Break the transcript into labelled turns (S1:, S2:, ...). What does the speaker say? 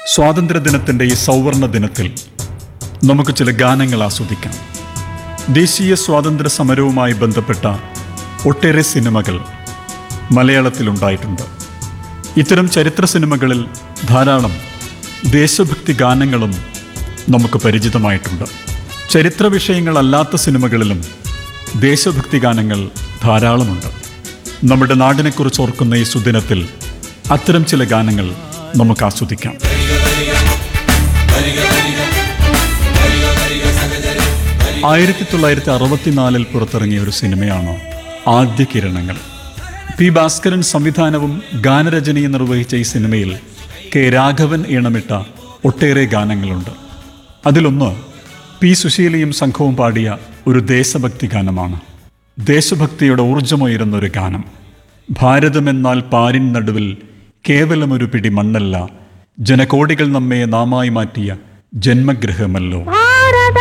S1: സ്വാതന്ത്ര്യദിനത്തിൻ്റെ ഈ സൗവർണ ദിനത്തിൽ നമുക്ക് ചില ഗാനങ്ങൾ ആസ്വദിക്കാം ദേശീയ സ്വാതന്ത്ര്യ സമരവുമായി ബന്ധപ്പെട്ട ഒട്ടേറെ സിനിമകൾ മലയാളത്തിലുണ്ടായിട്ടുണ്ട് ഇത്തരം ചരിത്ര സിനിമകളിൽ ധാരാളം ദേശഭക്തി ഗാനങ്ങളും നമുക്ക് പരിചിതമായിട്ടുണ്ട് ചരിത്ര വിഷയങ്ങളല്ലാത്ത സിനിമകളിലും ദേശഭക്തി ഗാനങ്ങൾ ധാരാളമുണ്ട് നമ്മുടെ നാടിനെക്കുറിച്ച് ഓർക്കുന്ന ഈ സുദിനത്തിൽ അത്തരം ചില ഗാനങ്ങൾ നമുക്ക് ആസ്വദിക്കാം ആയിരത്തി തൊള്ളായിരത്തി അറുപത്തിനാലിൽ പുറത്തിറങ്ങിയ ഒരു സിനിമയാണ് ആദ്യ കിരണങ്ങൾ പി ഭാസ്കരൻ സംവിധാനവും ഗാനരചനയും നിർവഹിച്ച ഈ സിനിമയിൽ കെ രാഘവൻ ഈണമിട്ട ഒട്ടേറെ ഗാനങ്ങളുണ്ട് അതിലൊന്ന് പി സുശീലയും സംഘവും പാടിയ ഒരു ദേശഭക്തി ഗാനമാണ് ദേശഭക്തിയുടെ ഊർജമുയരുന്ന ഒരു ഗാനം ഭാരതമെന്നാൽ പാരിൻ നടുവിൽ കേവലമൊരു പിടി മണ്ണല്ല ജനകോടികൾ നമ്മെ നാമായി മാറ്റിയ ജന്മഗൃഹമല്ലോ
S2: ആ